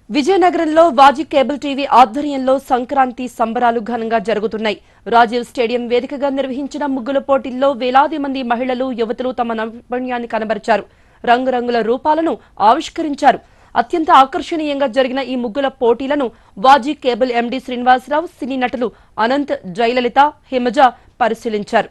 విజయనగరంలో వాజీ cable TV ఆధ్వర్యంలో సంక్రాంతి సంబరాలు ఘనంగా జరుగుతున్నాయి రాజీవ్ స్టేడియం వేదికగా నిర్వహించిన ముగ్గుల పోటీల్లో వేలాది మంది మహిళలు యువతులు తమ నైపుణ్యాన్ని కనబరిచారు రంగురంగుల రూపాలను ఆవిష్కరించారు అత్యంత ఆకర్షణీయంగా జరిగిన ఈ ముగ్గుల పోటీలను Vaaji cable MD Srinivasa Rao cine నటులు అనంత్ జయలలిత హిమజ పరిశీలించారు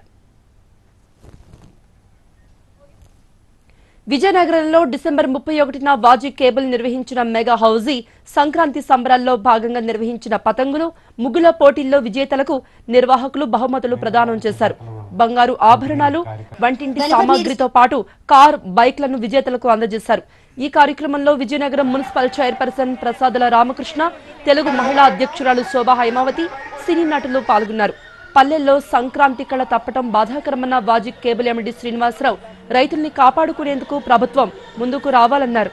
విజయనగరంలో డిసెంబర్ ముప్పై ఒకటిన వాజీ కేబుల్ నిర్వహించిన మెగా హౌజీ సంక్రాంతి సంబరాల్లో భాగంగా నిర్వహించిన పతంగులు ముగ్గుల పోటీల్లో విజేతలకు నిర్వాహకులు బహుమతులు ప్రదానం చేశారు బంగారు ఆభరణాలు వంటింటి సామాగ్రితో పాటు కార్ బైక్లను విజేతలకు అందజేశారు ఈ కార్యక్రమంలో విజయనగరం మున్సిపల్ చైర్పర్సన్ ప్రసాదుల రామకృష్ణ తెలుగు మహిళా అధ్యక్షురాలు శోభా హైమావతి సినీ నటులు పాల్గొన్నారు పల్లెల్లో సంక్రాంతి కళ తప్పటం బాధాకరమన్న వాజీ కేబుల్ ఎండి శ్రీనివాసరావు రైతుల్ని కాపాడుకునేందుకు ప్రభుత్వం ముందుకు రావాలన్నారు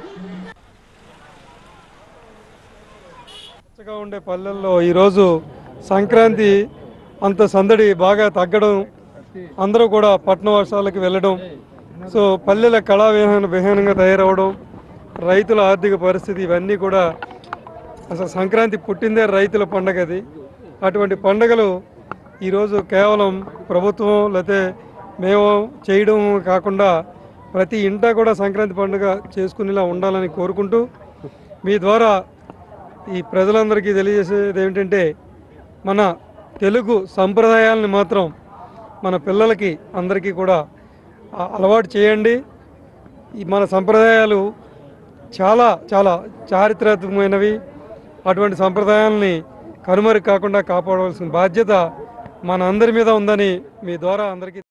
పచ్చగా ఉండే పల్లెల్లో ఈరోజు సంక్రాంతి అంత సందడి బాగా తగ్గడం అందరూ కూడా పట్టణ వర్షాలకు వెళ్ళడం సో పల్లెల కళా విహీన విహీనంగా తయారవడం రైతుల ఆర్థిక పరిస్థితి ఇవన్నీ కూడా అసలు సంక్రాంతి పుట్టిందే రైతుల పండగ అది అటువంటి పండగలు ఈరోజు కేవలం ప్రభుత్వం లేకపోతే మేము చేయడం కాకుండా ప్రతి ఇంటా కూడా సంక్రాంతి పండుగ చేసుకునేలా ఉండాలని కోరుకుంటూ మీ ద్వారా ఈ ప్రజలందరికీ తెలియజేసేది ఏమిటంటే మన తెలుగు సంప్రదాయాలని మాత్రం మన పిల్లలకి అందరికీ కూడా ఆ- అలవాటు చేయండి ఈ మన సంప్రదాయాలు చాలా చాలా చారిత్రాత్మకమైనవి అటువంటి సంప్రదాయాలని కనుమరుగు కాకుండా కాపాడవలసిన బాధ్యత మన అందరి మీద ఉందని మీ ద్వారా అందరికీ